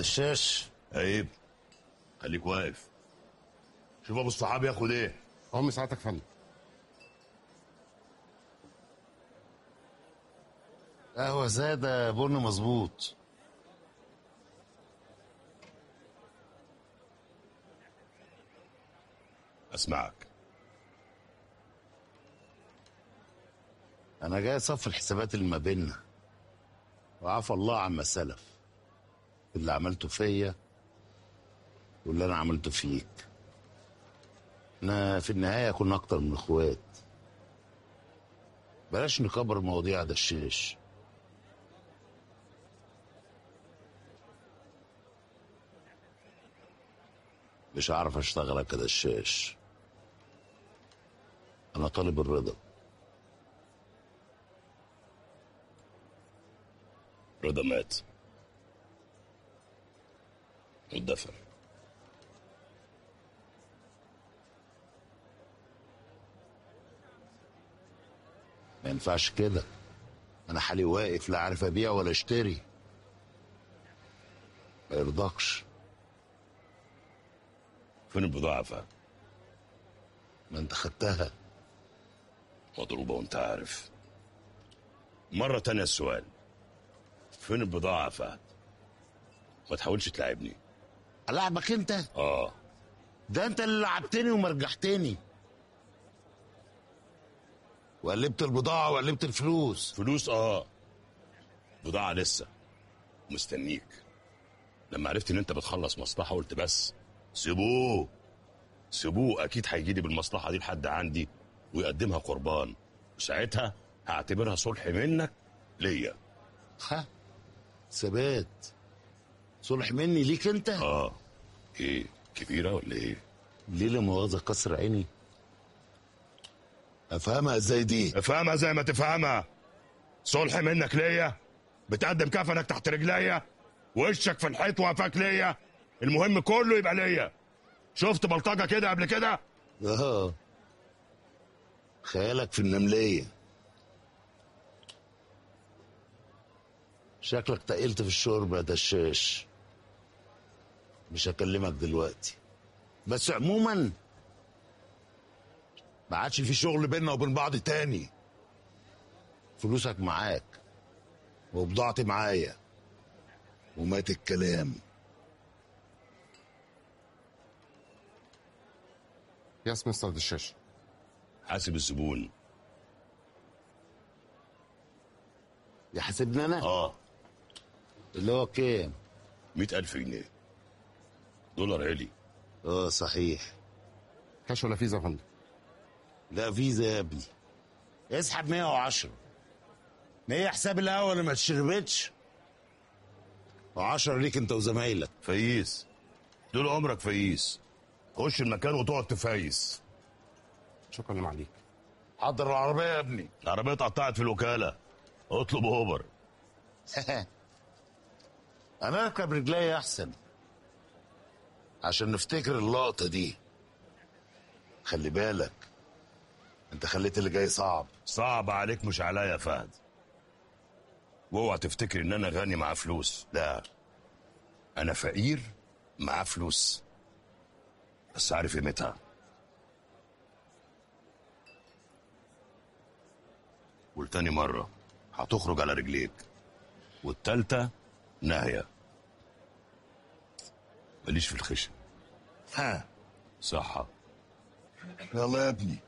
دشاش عيب خليك واقف شوف ابو الصحاب ياخد ايه هم ساعتك فندم قهوة سادة بن مظبوط اسمعك أنا جاي أصفي الحسابات اللي ما بيننا وعفى الله عما سلف اللي عملته فيا واللي أنا عملته فيك احنا في النهاية كنا أكتر من إخوات بلاش نكبر مواضيع دشاش مش هعرف اشتغل كدشاش انا طالب الرضا رضا مات واتدفن ما ينفعش كده انا حالي واقف لا عارف ابيع ولا اشتري ما يرضكش فين البضاعة فهد ما انت خدتها مضروبة وانت عارف مرة تانية السؤال فين البضاعة يا فهد ما تحاولش تلعبني العبك انت اه ده انت اللي لعبتني ومرجحتني وقلبت البضاعة وقلبت الفلوس فلوس اه بضاعة لسه مستنيك لما عرفت ان انت بتخلص مصلحة قلت بس سيبوه سيبوه اكيد هيجي لي بالمصلحة دي لحد عندي ويقدمها قربان وساعتها هعتبرها صلح منك ليا ها ثبات صلح مني ليك انت اه ايه كبيرة ولا ايه ليه لا مؤاخذة كسر عيني افهمها ازاي دي افهمها زي ما تفهمها صلح منك ليا بتقدم كفنك تحت رجليا وشك في الحيط وقفاك ليا المهم كله يبقى ليا شفت بلطجة كده قبل كده اه خيالك في النملية شكلك تقلت في الشرب يا دشاش مش هكلمك دلوقتي بس عموما ما عادش في شغل بيننا وبين بعض تاني فلوسك معاك وبضاعتي معايا ومات الكلام يس مستر دشاش حاسب الزبون يحاسبني انا اه اللي هو كام مئة ألف جنيه دولار علي اه صحيح كاش ولا فيزا يا فندم لا فيزا يا ابني اسحب 110 ما هي حساب القهوه اللي ما تشربتش و10 ليك انت وزمايلك فييس دول عمرك فييس خش المكان وتقعد تفيس شكرا لمعاليك حضر العربيه يا ابني العربية اتقطعت في الوكالة اطلب اوبر انا اركب رجلي احسن عشان نفتكر اللقطه دي خلي بالك انت خليت اللي جاي صعب صعب عليك مش عليا يا فهد واوعى تفتكر ان انا غني مع فلوس لا انا فقير مع فلوس بس عارف قيمتها والتاني مرة هتخرج على رجليك والتالتة ناهية ماليش في الخشن ها صحة يلا يا ابني